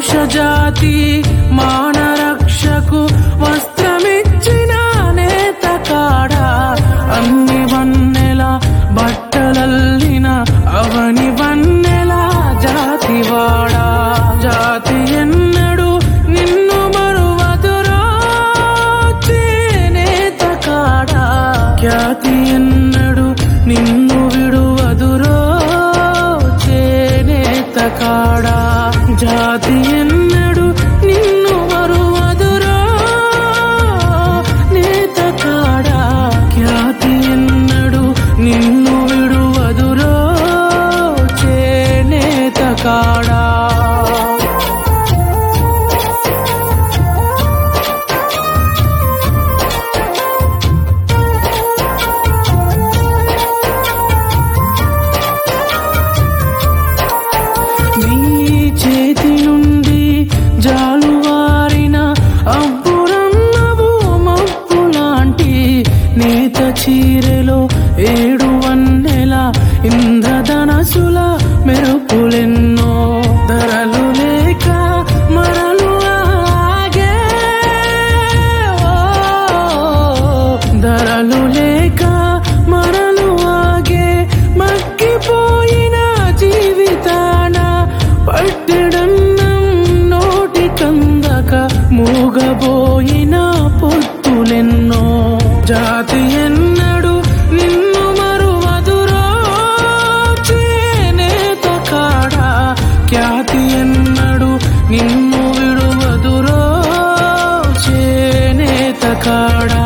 జాతి మానరక్షకు వస్త్రమిచ్చిన నేత కాడ అన్ని వన్నెల బట్టలల్లిన అవని వన్నెల జాతివాడా జాతి ఎన్నడు నిన్ను మరువదురా చేనేత కాడా ఖ్యాతి ఎన్నడు నిన్ను విడువదురో చేనేత కాడా జాతి ఎన్నడు నిన్ను మరువదురో నేత కాడా ఖ్యాతి ఎన్నడు నిన్ను విడువదురో చేనేత కాడా నీ చేతి నుండి జాలువారిన అబ్బురన్నవు మబ్బు లాంటి నేత చీరెలో ఏడు వన్నెల ఇంద్రధనసుల మెరుపులెన్నో ధరలు లేక మరలు ఆగే ఓ, ధరలు లేక మరలు ఆగే మగ్గిపోయిన జీవితాన పట్టెడన్నం నోటి కందక మూగబోయిన పొత్తులెన్నో జాతి ఎన్నడు నిన్ను మరువదురో చేనేత కాడా ఖ్యాతి ఎన్నడు నిన్ను విడువదురో చేనేత కాడా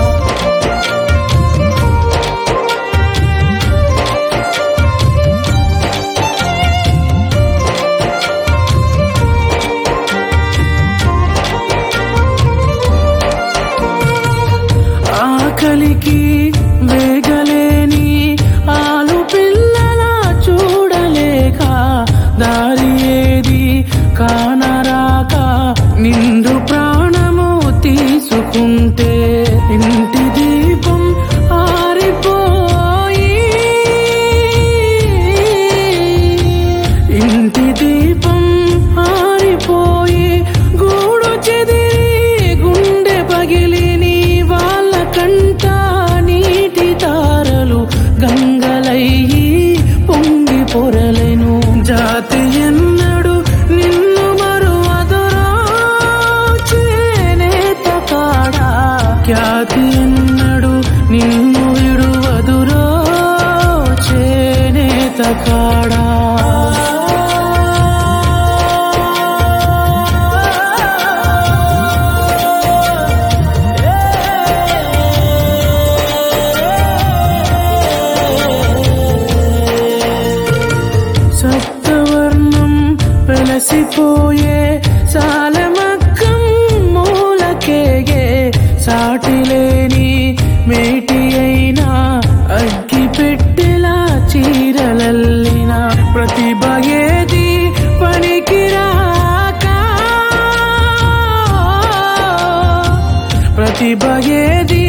ఆకలికి వేగలేని ఆలు పిల్లల చూడలేక దారి ఏది కానరాక నిండు ప్రాణము తీసుకుంటే ఇంటి దీపం ఆరిపోయి ఇంటి దీపం ఆరిపోయి గూడు చెదిరి గుండె పగిలి నీ వాళ్ళ కంట నీటి తారలు గంగలయ్యి పొంగి పొరలెను జాతి ఎన్నడు నిన్ను మరువదురా చేనేత కాడా ఖ్యాతి ఎన్నడు నిన్ను విడువదురో చేనేత కాడా సప్తవర్ణం వెలసిపోయే సాలమక్కం మూలకేగే సాటిలేని మేటి అయినా అగ్గి పెట్టెలా చీరలల్లిన ప్రతిభ ఏది పనికిరాక ప్రతిభ ఏది